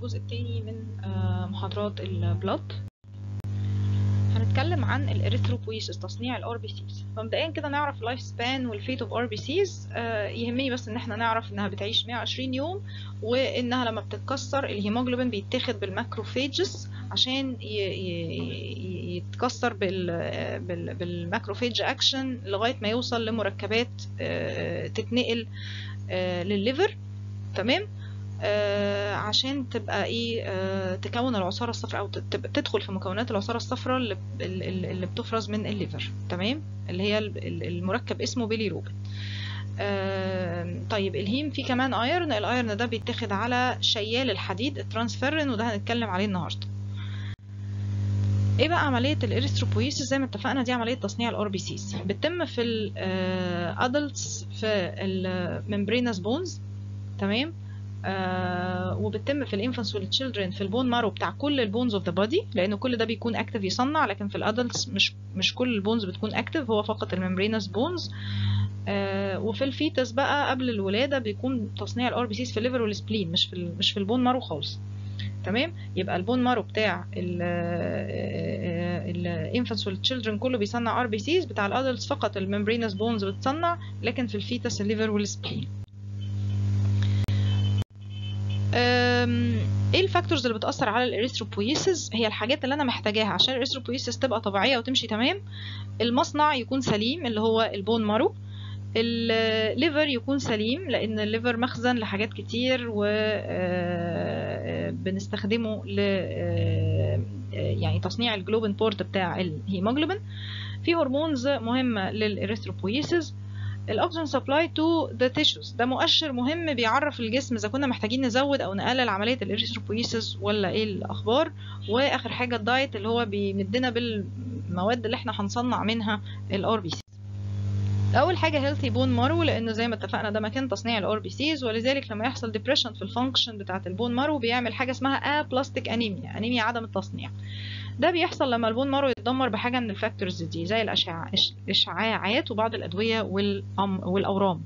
الجزء الثاني من محاضرات البلاد هنتكلم عن الاريثروبويسيس تصنيع الار بي سيز فمبدئيا كده نعرف اللايف سبان والفيت اوف ار بي سيز يهمني بس ان احنا نعرف انها بتعيش 120 يوم وانها لما بتتكسر الهيموجلوبين بيتاخد بالماكروفيجز عشان يتكسر بال بال بالماكروفيج اكشن لغايه ما يوصل لمركبات تتنقل للليفر تمام آه عشان تبقى ايه آه تكون العصاره الصفراء او تدخل في مكونات العصاره الصفراء اللي, اللي بتفرز من الليفر تمام اللي هي المركب اسمه بيليروبين آه طيب الهيم فيه كمان ايرن الايرن ده بيتاخد على شيال الحديد الترانسفيرين وده هنتكلم عليه النهارده ايه بقى عمليه الاريثروبويسيس زي ما اتفقنا دي عمليه تصنيع الار بي سيز بتتم في الادلتس في الممبرينس بونز تمام آه وبتتم في الانفانس والتشيلدرن في البون مارو بتاع كل البونز اوف ذا بودي لان كل ده بيكون اكتف يصنع لكن في الادلتس مش مش كل البونز بتكون اكتف هو فقط الممبرينس بونز آه وفي الفيتس بقى قبل الولاده بيكون تصنيع الار بي سيز في الليفر والسبلين مش في مش في البون مارو خالص تمام يبقى البون مارو بتاع الانفانس والتشيلدرن كله بيصنع ار بي سيز بتاع الادلتس فقط الممبرينس بونز بتصنع لكن في الفيتس الليفر والسبلين ايه الفاكتورز اللي بتاثر على الاريثروبويسيس هي الحاجات اللي انا محتاجاها عشان الاريثروبويسيس تبقى طبيعيه وتمشي تمام المصنع يكون سليم اللي هو البون مارو الليفر يكون سليم لان الليفر مخزن لحاجات كتير و بنستخدمه ل يعني تصنيع الجلوبين بورت بتاع الهيموجلوبين في هرمونز مهمه للاريثروبويسيس الاكسجين سبلاي تو ذا تيشوز ده مؤشر مهم بيعرف الجسم اذا كنا محتاجين نزود او نقلل عمليه الاريثروبويسيس ولا ايه الاخبار واخر حاجه الدايت اللي هو بيمدنا بالمواد اللي احنا هنصنع منها الار بي سيز اول حاجه هيلثي بون مارو لانه زي ما اتفقنا ده مكان تصنيع الار بي سيز ولذلك لما يحصل ديبريشن في الفانكشن بتاعه البون مارو بيعمل حاجه اسمها ابلاستيك انيميا انيميا عدم التصنيع ده بيحصل لما البون مارو يتدمر بحاجه من الفاكتورز دي زي الاشعاع الاشعاعات وبعض الادويه والاورام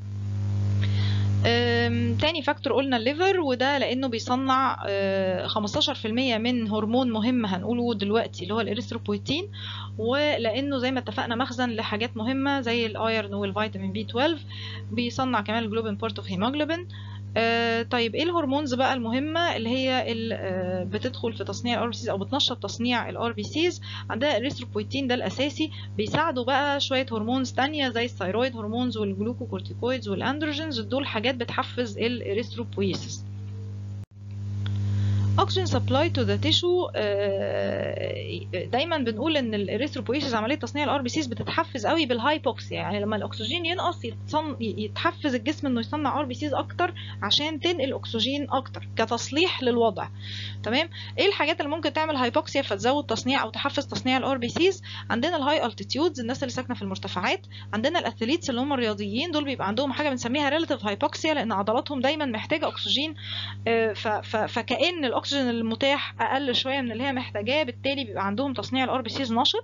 تاني فاكتور قلنا الليفر وده لانه بيصنع 15% من هرمون مهم هنقوله دلوقتي اللي هو الاريثروبويتين ولانه زي ما اتفقنا مخزن لحاجات مهمه زي الايرن والفيتامين بي 12 بيصنع كمان الجلوبين بورت اوف هيموجلوبين آه طيب ايه الهرمونز بقى المهمه اللي هي آه بتدخل في تصنيع الار بي سيز او بتنشط تصنيع الار بي سيز عندها الريثروبويتين ده الاساسي بيساعدوا بقى شويه هرمونز تانية زي الثايرويد هرمونز والجلوكوكورتيكويدز والاندروجينز دول حاجات بتحفز الاريثروبويسيس oxygen supply to the tissue دايما بنقول ان الاريثروبويسيس عمليه تصنيع الار بي سيز بتتحفز قوي بالهايبوكسيا يعني لما الاكسجين ينقص يتحفز الجسم انه يصنع ار بي سيز اكتر عشان تنقل اكسجين اكتر كتصليح للوضع تمام ايه الحاجات اللي ممكن تعمل هايبوكسيا فتزود تصنيع او تحفز تصنيع الار بي سيز عندنا الهاي التيتيودز الناس اللي ساكنه في المرتفعات عندنا الاثليتس اللي هم الرياضيين دول بيبقى عندهم حاجه بنسميها ريلاتيف هايبوكسيا لان عضلاتهم دايما محتاجه اكسجين فكأن الاكسجين المتاح اقل شويه من اللي هي محتاجاه بالتالي بيبقى عندهم تصنيع الار بي سيز نشط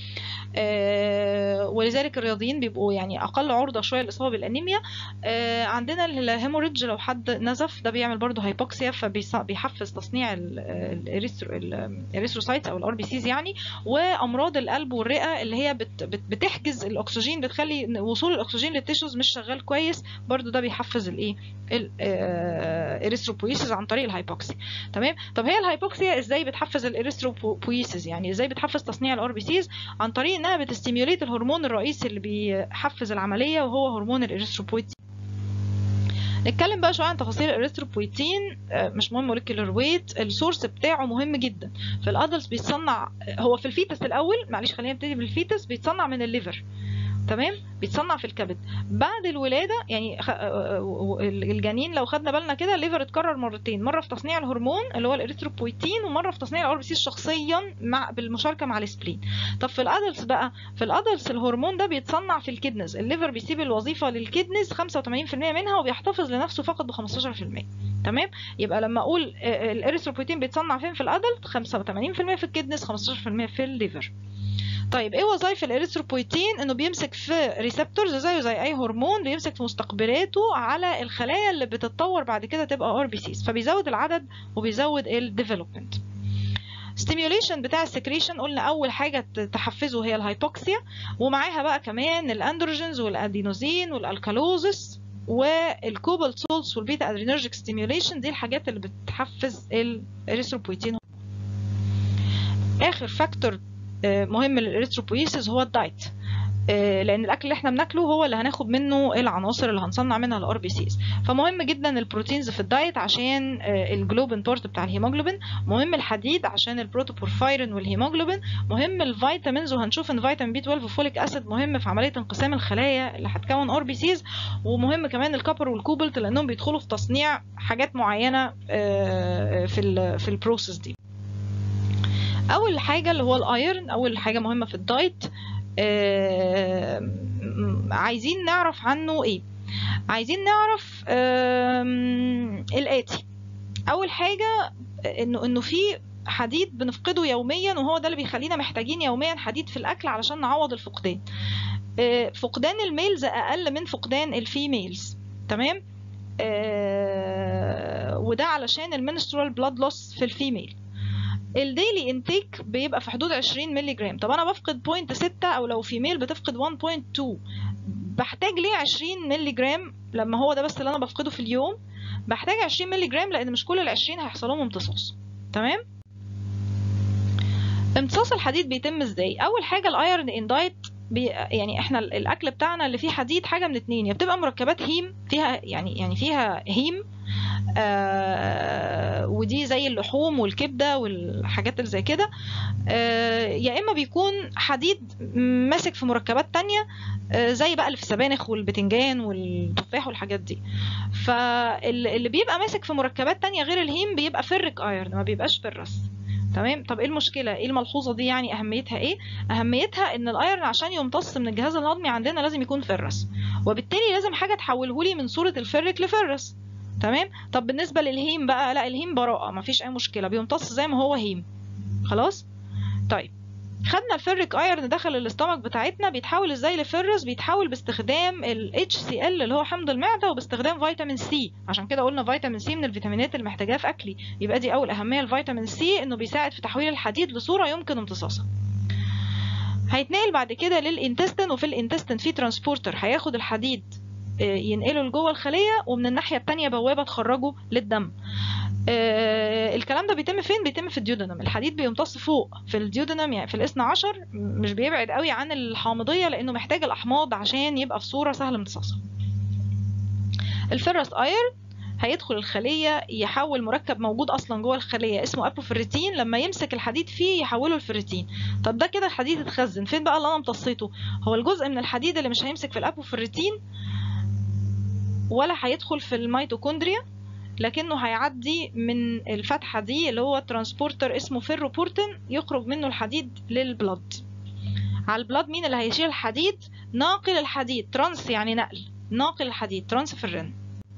آه ولذلك الرياضيين بيبقوا يعني اقل عرضه شويه للاصابه بالانيميا آه عندنا الهيموريدج لو حد نزف ده بيعمل برضه هايبوكسيا فبيحفز تصنيع الاريثروسايتس او الار بي سيز يعني وامراض القلب والرئه اللي هي بت بت بتحجز الاكسجين بتخلي وصول الاكسجين للتيشوز مش شغال كويس برضه ده بيحفز الايه الاريثروبويسيس عن طريق الهايبوكسيا تمام طب هي الهايبوكسيا ازاي بتحفز الاريثروبويسيس يعني ازاي بتحفز تصنيع الار بي سيز عن طريق انها بتستيميوليت الهرمون الرئيسي اللي بيحفز العمليه وهو هرمون الاريثروبويتين نتكلم بقى شويه عن تفاصيل الاريثروبويتين مش مهم مولكيولر ويت السورس بتاعه مهم جدا في الادلتس بيتصنع هو في الفيتس الاول معلش خلينا نبتدي بالفيتس بيتصنع من الليفر تمام بيتصنع في الكبد بعد الولاده يعني الجنين لو خدنا بالنا كده الليفر اتكرر مرتين مره في تصنيع الهرمون اللي هو الاريثروبويتين ومره في تصنيع الار بي سيز شخصيا مع بالمشاركه مع السبلين طب في الادلتس بقى في الادلتس الهرمون ده بيتصنع في الكدنز الليفر بيسيب الوظيفه للكدنز 85% منها وبيحتفظ لنفسه فقط ب 15% تمام يبقى لما اقول الاريثروبويتين بيتصنع فين في الادلت 85% في الكدنز 15% في الليفر طيب ايه وظائف الاريثروبويتين انه بيمسك في ريسبتورز زيه زي اي هرمون بيمسك في مستقبلاته على الخلايا اللي بتتطور بعد كده تبقى ار بي سيز فبيزود العدد وبيزود الديفلوبمنت ستيميوليشن بتاع السكريشن قلنا اول حاجه تحفزه هي الهايبوكسيا ومعاها بقى كمان الاندروجينز والادينوزين والالكالوزس والكوبالت سولتس والبيتا ادرينرجيك ستيميوليشن دي الحاجات اللي بتحفز الاريثروبويتين اخر فاكتور مهم للاريثروبويسيس هو الدايت لان الاكل اللي احنا بناكله هو اللي هناخد منه العناصر اللي هنصنع منها الار بي سيز فمهم جدا البروتينز في الدايت عشان الجلوبين بارت بتاع الهيموجلوبين مهم الحديد عشان البروتوبورفايرين والهيموجلوبين مهم الفيتامينز وهنشوف ان فيتامين بي 12 وفوليك اسيد مهم في عمليه انقسام الخلايا اللي هتكون ار بي سيز ومهم كمان الكبر والكوبلت لانهم بيدخلوا في تصنيع حاجات معينه في ال في البروسيس دي اول حاجه اللي هو الايرن اول حاجه مهمه في الدايت آه عايزين نعرف عنه ايه عايزين نعرف آه الاتي اول حاجه انه انه في حديد بنفقده يوميا وهو ده اللي بيخلينا محتاجين يوميا حديد في الاكل علشان نعوض الفقدان آه فقدان الميلز اقل من فقدان الفيميلز تمام وده علشان المنسترال بلاد لوس في الفيميل الديلي انتيك بيبقى في حدود 20 مللي جرام طب انا بفقد بوينت 6 او لو فيميل بتفقد 1.2 بحتاج ليه 20 مللي جرام لما هو ده بس اللي انا بفقده في اليوم بحتاج 20 مللي جرام لان مش كل ال 20 هيحصل لهم امتصاص تمام امتصاص الحديد بيتم ازاي اول حاجه الايرن ان دايت بي يعني احنا الاكل بتاعنا اللي فيه حديد حاجه من اتنين يا بتبقى مركبات هيم فيها يعني يعني فيها هيم آه ودي زي اللحوم والكبده والحاجات اللي زي كده آه يا اما بيكون حديد ماسك في مركبات تانية آه زي بقى اللي في السبانخ والبتنجان والتفاح والحاجات دي فاللي بيبقى ماسك في مركبات تانية غير الهيم بيبقى فرك ايرن ما بيبقاش فرس تمام طب ايه المشكله ايه الملحوظه دي يعني اهميتها ايه اهميتها ان الايرن عشان يمتص من الجهاز الهضمي عندنا لازم يكون فرس وبالتالي لازم حاجه تحوله لي من صوره الفرك لفرس تمام طب بالنسبه للهيم بقى لا الهيم براءه مفيش اي مشكله بيمتص زي ما هو هيم خلاص طيب خدنا الفرك ايرن دخل الاستمك بتاعتنا بيتحول ازاي لفرس بيتحول باستخدام ال HCl اللي هو حمض المعده وباستخدام فيتامين سي عشان كده قلنا فيتامين سي من الفيتامينات اللي محتاجاها في اكلي يبقى دي اول اهميه الفيتامين سي انه بيساعد في تحويل الحديد لصوره يمكن امتصاصها هيتنقل بعد كده للانتستين وفي الانتستين في ترانسبورتر هياخد الحديد ينقله لجوه الخليه ومن الناحيه الثانيه بوابه تخرجه للدم آه الكلام ده بيتم فين بيتم في الديودنم الحديد بيمتص فوق في الديودنم يعني في الاثنى عشر مش بيبعد قوي عن الحامضيه لانه محتاج الاحماض عشان يبقى في صوره سهل امتصاصها الفرس اير هيدخل الخلية يحول مركب موجود أصلا جوه الخلية اسمه أبوفريتين لما يمسك الحديد فيه يحوله لفريتين طب ده كده الحديد اتخزن فين بقى اللي أنا امتصيته هو الجزء من الحديد اللي مش هيمسك في الأبوفريتين ولا هيدخل في الميتوكوندريا لكنه هيعدي من الفتحة دي اللي هو ترانسبورتر اسمه فيروبورتين يخرج منه الحديد للبلد على البلد مين اللي هيشيل الحديد ناقل الحديد ترانس يعني نقل ناقل الحديد ترانسفيرين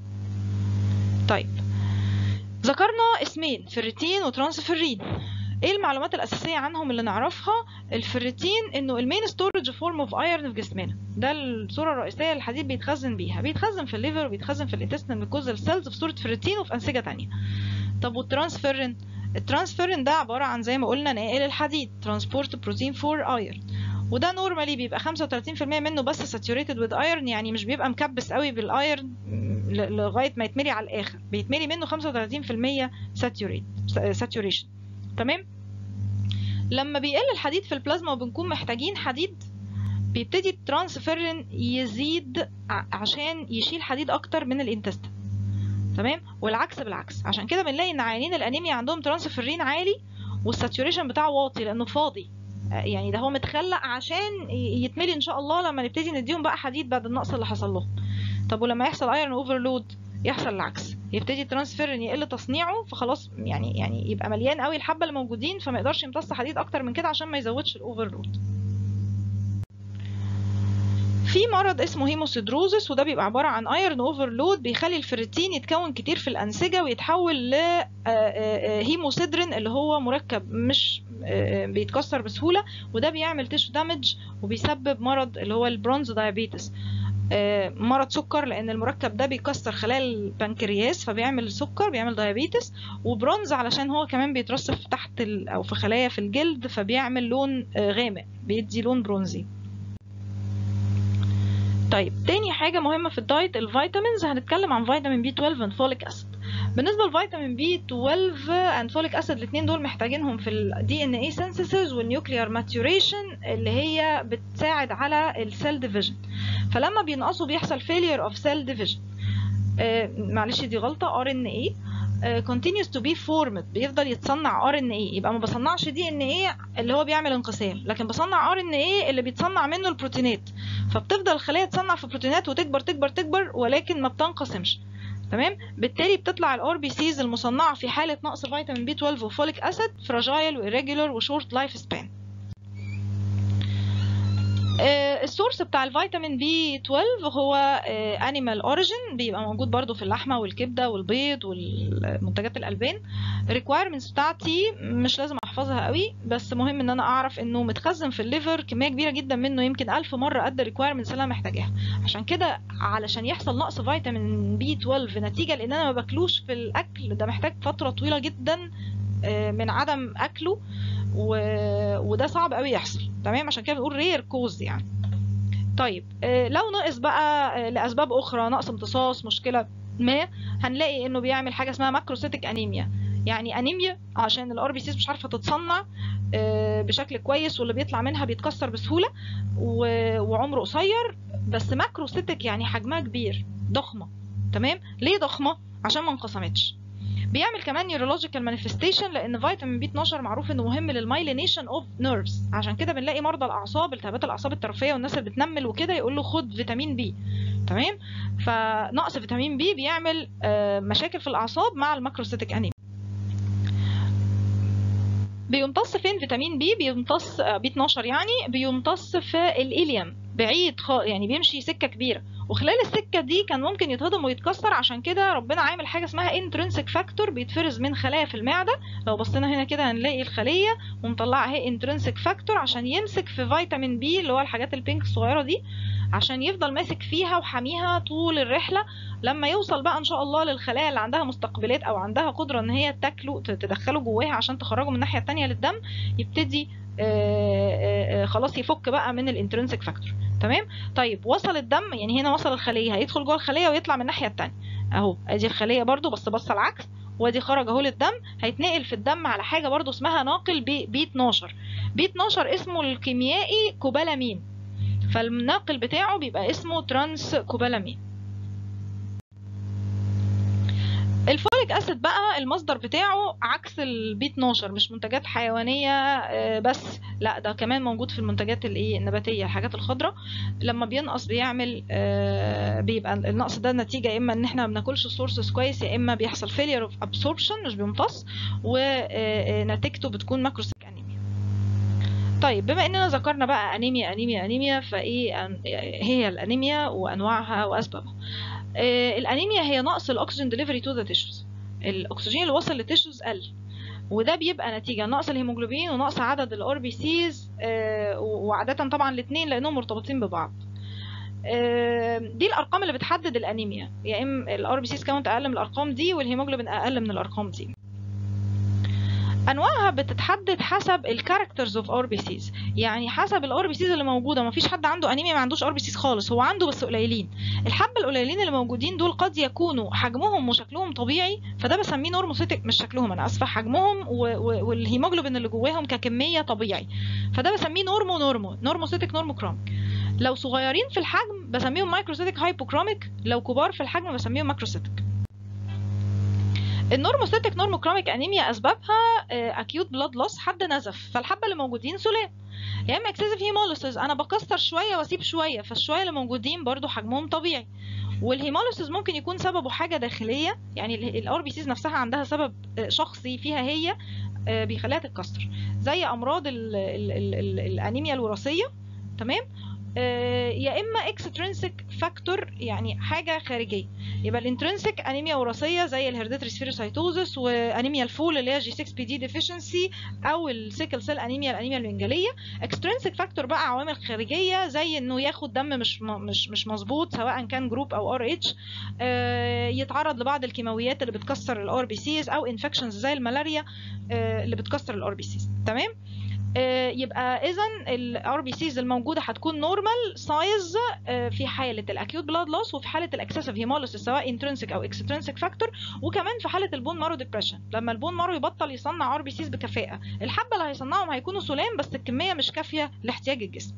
طيب ذكرنا اسمين فريتين وترانسفيرين ايه المعلومات الاساسيه عنهم اللي نعرفها الفريتين انه المين ستورج فورم اوف ايرن في جسمنا ده الصوره الرئيسيه الحديد بيتخزن بيها بيتخزن في الليفر وبيتخزن في الانتستين ميكوزال سيلز في صوره فريتين وفي انسجه تانية طب والترانسفيرين الترانسفيرين ده عباره عن زي ما قلنا ناقل الحديد ترانسبورت بروتين فور ايرن وده نورمالي بيبقى 35% منه بس ساتوريتد وذ ايرن يعني مش بيبقى مكبس قوي بالايرن لغايه ما يتملي على الاخر بيتملي منه 35% ساتوريت ساتوريشن تمام لما بيقل الحديد في البلازما وبنكون محتاجين حديد بيبتدي الترانسفيرين يزيد عشان يشيل حديد اكتر من الانتستين تمام والعكس بالعكس عشان كده بنلاقي ان عيانين الانيميا عندهم ترانسفيرين عالي والساتوريشن بتاعه واطي لانه فاضي يعني ده هو متخلق عشان يتملي ان شاء الله لما نبتدي نديهم بقى حديد بعد النقص اللي حصل لهم طب ولما يحصل ايرون اوفرلود يحصل العكس يبتدي الترانسفيرين يقل تصنيعه فخلاص يعني يعني يبقى مليان قوي الحبه اللي موجودين فما يقدرش يمتص حديد اكتر من كده عشان ما يزودش الاوفرلود في مرض اسمه هيموسيدروزس وده بيبقى عباره عن ايرون اوفرلود بيخلي الفيرتين يتكون كتير في الانسجه ويتحول ل هيموسيدرين اللي هو مركب مش بيتكسر بسهوله وده بيعمل تيشو دامج وبيسبب مرض اللي هو البرونز دايابيتس مرض سكر لان المركب ده بيكسر خلايا البنكرياس فبيعمل سكر بيعمل دايابيتس وبرونز علشان هو كمان بيترسب تحت ال... او في خلايا في الجلد فبيعمل لون غامق بيدي لون برونزي طيب تاني حاجة مهمة في الدايت الفيتامينز هنتكلم عن فيتامين بي 12 and فوليك اسيد بالنسبة لفيتامين بي 12 and فوليك اسيد الاثنين دول محتاجينهم في الدي ان اي سينثيسيس والنيوكليار ماتيوريشن اللي هي بتساعد على السيل ديفيجن فلما بينقصوا بيحصل failure of cell division آه معلش دي غلطة ار ان اي continues to be formed بيفضل يتصنع ار ان اي يبقى ما بصنعش دي ان اي اللي هو بيعمل انقسام لكن بصنع ار ان اي اللي بيتصنع منه البروتينات فبتفضل الخليه تصنع في بروتينات وتكبر تكبر تكبر ولكن ما بتنقسمش تمام بالتالي بتطلع الار بي سيز المصنعه في حاله نقص فيتامين بي 12 وفوليك اسيد فراجايل وإيريجولار وشورت لايف سبان السورس بتاع الفيتامين بي 12 هو انيمال اوريجين بيبقى موجود برضو في اللحمه والكبده والبيض والمنتجات الالبان الريكوايرمنتس بتاعتي مش لازم احفظها قوي بس مهم ان انا اعرف انه متخزن في الليفر كميه كبيره جدا منه يمكن ألف مره قد الريكوايرمنتس اللي انا محتاجاها عشان كده علشان يحصل نقص فيتامين بي 12 نتيجه لان انا ما باكلوش في الاكل ده محتاج فتره طويله جدا من عدم اكله و... وده صعب قوي يحصل تمام عشان كده بنقول رير كوز يعني طيب لو نقص بقى لاسباب اخرى نقص امتصاص مشكله ما هنلاقي انه بيعمل حاجه اسمها ماكروسيتك انيميا يعني انيميا عشان الار بي سيز مش عارفه تتصنع بشكل كويس واللي بيطلع منها بيتكسر بسهوله وعمره قصير بس ماكروسيتك يعني حجمها كبير ضخمه تمام ليه ضخمه عشان ما انقسمتش بيعمل كمان نيورولوجيكال مانيفستيشن لان فيتامين بي 12 معروف انه مهم للمايلينيشن اوف نيرفز عشان كده بنلاقي مرضى الاعصاب التهابات الاعصاب الطرفيه والناس اللي بتنمل وكده يقول له خد فيتامين بي تمام فنقص فيتامين بي بيعمل مشاكل في الاعصاب مع الماكروسيتك انيميا بيمتص فين فيتامين بي بيمتص بي 12 يعني بيمتص في الاليم بعيد خ... يعني بيمشي سكه كبيره وخلال السكه دي كان ممكن يتهضم ويتكسر عشان كده ربنا عامل حاجه اسمها انترنسك فاكتور بيتفرز من خلايا في المعده لو بصينا هنا كده هنلاقي الخليه ومطلعه اهي انترنسك فاكتور عشان يمسك في فيتامين بي اللي هو الحاجات البينك الصغيره دي عشان يفضل ماسك فيها وحاميها طول الرحله لما يوصل بقى ان شاء الله للخلايا اللي عندها مستقبلات او عندها قدره ان هي تاكله تدخله جواها عشان تخرجه من الناحيه الثانيه للدم يبتدي آآ آآ خلاص يفك بقى من الانترنسك فاكتور تمام طيب وصل الدم يعني هنا وصل الخليه هيدخل جوه الخليه ويطلع من الناحيه الثانيه اهو ادي الخليه برده بس بص العكس وادي خرج اهو للدم هيتنقل في الدم على حاجه برده اسمها ناقل بي, بي 12 بي 12 اسمه الكيميائي كوبالامين فالناقل بتاعه بيبقى اسمه ترانس كوبالامين الفوليك اسيد بقى المصدر بتاعه عكس البي 12 مش منتجات حيوانيه بس لا ده كمان موجود في المنتجات الايه النباتيه الحاجات الخضراء لما بينقص بيعمل بيبقى النقص ده نتيجه يا اما ان احنا ما بناكلش سورسز كويس يا اما بيحصل فيلير اوف ابسوربشن مش بيمتص ونتيجته بتكون ماكروسيك انيميا طيب بما اننا ذكرنا بقى انيميا انيميا انيميا فايه هي الانيميا وانواعها واسبابها الانيميا هي نقص الاكسجين ديليفري تو ذا تيشوز الاكسجين اللي وصل للتيشوز قل وده بيبقى نتيجه نقص الهيموجلوبين ونقص عدد الار بي سيز وعاده طبعا الاثنين لانهم مرتبطين ببعض دي الارقام اللي بتحدد الانيميا يا اما الار بي سيز كاونت اقل من الارقام دي والهيموجلوبين اقل من الارقام دي انواعها بتتحدد حسب الكاركترز اوف ار بي سيز يعني حسب الار بي سيز اللي موجوده ما فيش حد عنده انيميا ما عندوش ار بي سيز خالص هو عنده بس قليلين الحبه القليلين اللي موجودين دول قد يكونوا حجمهم وشكلهم طبيعي فده بسميه نورموسيتك مش شكلهم انا اسفه حجمهم والهيموجلوبين اللي جواهم ككميه طبيعي فده بسميه نورمو نورمو نورموسيتك نورموكروميك لو صغيرين في الحجم بسميهم مايكروسيتك هايبوكروميك لو كبار في الحجم بسميهم ماكروسيتك النورموسيتك نورموكروميك انيميا اسبابها اكيوت بلاد لوس حد نزف فالحبه اللي موجودين سلام يا اما اكسسيف هيموليسيس انا بكسر شويه واسيب شويه فالشويه اللي موجودين برضو حجمهم طبيعي والهيموليسيس ممكن يكون سببه حاجه داخليه يعني الار بي سيز نفسها عندها سبب شخصي فيها هي بيخليها تتكسر زي امراض ال ال ال ال الانيميا الوراثيه تمام آه، يا اما اكسترنسك فاكتور يعني حاجه خارجيه يبقى الانترنسك انيميا وراثيه زي الهيرديتري سفيروسايتوزس وانيميا الفول اللي هي جي 6 بي دي ديفيشنسي او السيكل سيل انيميا الانيميا المنجليه اكسترنسك فاكتور بقى عوامل خارجيه زي انه ياخد دم مش م- مش مش مظبوط سواء كان جروب او ار اتش يتعرض لبعض الكيماويات اللي بتكسر الار بي سيز او انفكشنز زي الملاريا آه، اللي بتكسر الار بي سيز تمام آه، يبقى اذا الار بي سيز الموجوده هتكون نورمال سايز في حاله الاكيوت بلاد لوس وفي حاله الاكسسيف هيموليسيس سواء انترنسك او اكسترنسك فاكتور وكمان في حاله البون مارو ديبريشن لما البون مارو يبطل يصنع ار بي سيز بكفاءه الحبه اللي هيصنعهم هيكونوا سلام بس الكميه مش كافيه لاحتياج الجسم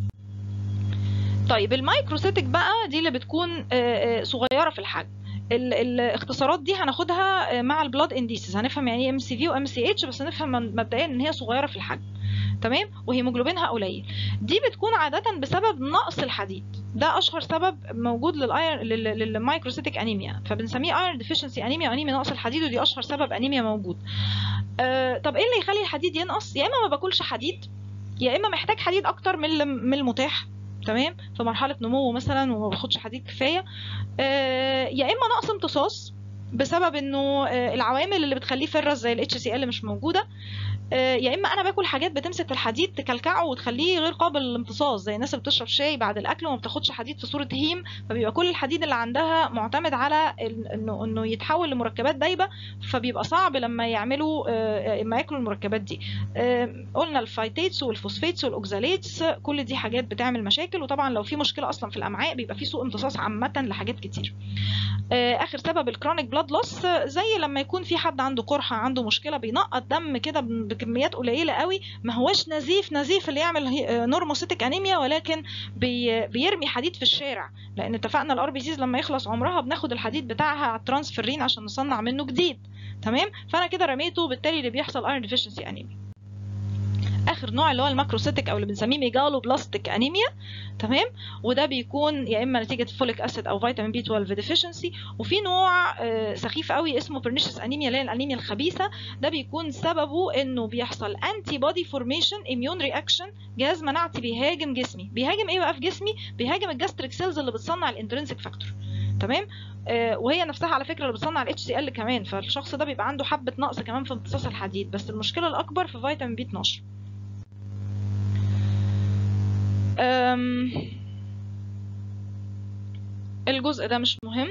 طيب المايكروسيتك بقى دي اللي بتكون آه، آه، صغيره في الحجم ال- الاختصارات دي هناخدها آه، مع البلاد انديسز هنفهم يعني ايه ام سي في وام سي اتش بس نفهم من- مبدئيا ان هي صغيره في الحجم تمام وهيموجلوبينها قليل دي بتكون عاده بسبب نقص الحديد ده اشهر سبب موجود للاير للمايكروسيتك انيميا فبنسميه ايرون ديفيشنسي انيميا انيميا نقص الحديد ودي اشهر سبب انيميا موجود آه طب ايه اللي يخلي الحديد ينقص يا اما ما باكلش حديد يا اما محتاج حديد اكتر من الم- من المتاح تمام في مرحله نمو مثلا وما باخدش حديد كفايه آه، يا اما نقص امتصاص بسبب انه آه، العوامل اللي بتخليه فرز زي الاتش سي ال مش موجوده آه، يا اما انا باكل حاجات بتمسك في الحديد تكلكعه وتخليه غير قابل للامتصاص زي الناس اللي بتشرب شاي بعد الاكل وما بتاخدش حديد في صوره هيم فبيبقى كل الحديد اللي عندها معتمد على ال- انه انه يتحول لمركبات دايبه فبيبقى صعب لما يعملوا آه، لما ياكلوا المركبات دي آه، قلنا الفايتيتس والفوسفيتس والاوكزاليتس كل دي حاجات بتعمل مشاكل وطبعا لو في مشكله اصلا في الامعاء بيبقى في سوء امتصاص عامه لحاجات كتير آه، اخر سبب الكرونيك بلاد لوس زي لما يكون في حد عنده قرحه عنده مشكله بينقط دم كده ب- بكميات قليله قوي ما هوش نزيف نزيف اللي يعمل هي- آه، نورموسيتك انيميا ولكن بي بيرمي حديد في الشارع لان اتفقنا الار بي سيز لما يخلص عمرها بناخد الحديد بتاعها على الترانسفيرين عشان نصنع منه جديد تمام فانا كده رميته بالتالي اللي بيحصل ايرون ديفيشنسي انيميا اخر نوع اللي هو الماكروسيتك او اللي بنسميه ميجالو بلاستيك انيميا تمام وده بيكون يا اما نتيجه فوليك اسيد او فيتامين بي 12 ديفيشنسي وفي نوع آه، سخيف قوي اسمه بيرنيشس انيميا اللي هي الانيميا الخبيثه ده بيكون سببه انه بيحصل انتي بودي فورميشن اميون رياكشن جهاز مناعتي بيهاجم جسمي بيهاجم ايه بقى في جسمي بيهاجم الجاستريك سيلز اللي بتصنع الانترنسيك فاكتور تمام آه، وهي نفسها على فكره اللي بتصنع الاتش سي ال كمان فالشخص ده بيبقى عنده حبه نقص كمان في امتصاص الحديد بس المشكله الاكبر في فيتامين بي 12 أم، الجزء ده مش مهم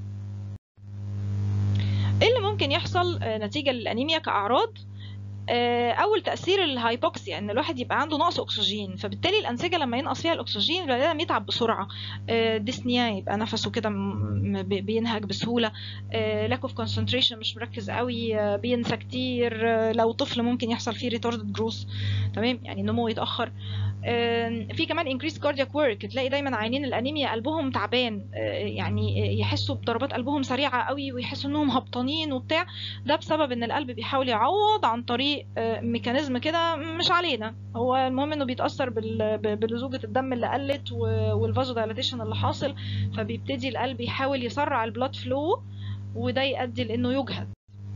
ايه اللي ممكن يحصل آه، نتيجة للأنيميا كأعراض آه، أول تأثير الهايبوكسيا إن الواحد يبقى عنده نقص أكسجين فبالتالي الأنسجة لما ينقص فيها الأكسجين البني آدم يتعب بسرعة آه، ديسنيا يبقى نفسه كده م- م- بي- بينهج بسهولة لاك اوف كونسنتريشن مش مركز قوي آه، بينسى كتير آه، لو طفل ممكن يحصل فيه ريتاردد جروث تمام يعني نمو يتأخر آم، في كمان انكريس كاردياك ورك تلاقي دايما عينين الانيميا قلبهم تعبان آه، يعني آه، يحسوا بضربات قلبهم سريعه قوي ويحسوا انهم هبطانين وبتاع ده بسبب ان القلب بيحاول يعوض عن طريق آه، ميكانيزم كده مش علينا هو المهم انه بيتاثر بال- ب- بلزوجه الدم اللي قلت والفازو دايلاتيشن اللي حاصل فبيبتدي القلب يحاول يسرع البلاد فلو وده يؤدي لانه يجهد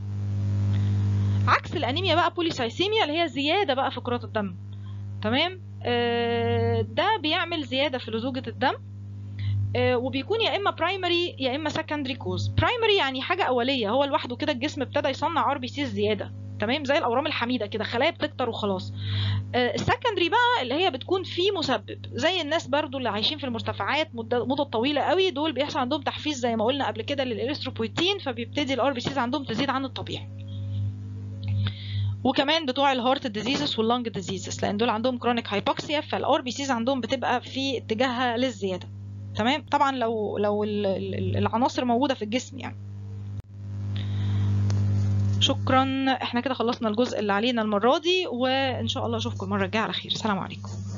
عكس الانيميا بقى بوليسايسيميا اللي هي زياده بقى في كرات الدم تمام آه، ده بيعمل زياده في لزوجه الدم آه، وبيكون يا اما برايمري يا اما سكندري كوز برايمري يعني حاجه اوليه هو لوحده كده الجسم ابتدى يصنع ار بي سي زياده تمام زي الاورام الحميده كده خلايا بتكتر وخلاص السكندري بقى اللي هي بتكون في مسبب زي الناس برضو اللي عايشين في المرتفعات مده مدة طويله قوي دول بيحصل عندهم تحفيز زي ما قلنا قبل كده للاريثروبويتين فبيبتدي الار بي سيز عندهم تزيد عن الطبيعي وكمان بتوع الهارت ديزيزز واللنج ديزيزز لان دول عندهم كرونيك هايبوكسيا فالار بي سيز عندهم بتبقى في اتجاهها للزياده تمام طبعا لو لو ال- ال- العناصر موجوده في الجسم يعني شكرا احنا كده خلصنا الجزء اللي علينا المره دي وان شاء الله اشوفكم المره الجايه على خير سلام عليكم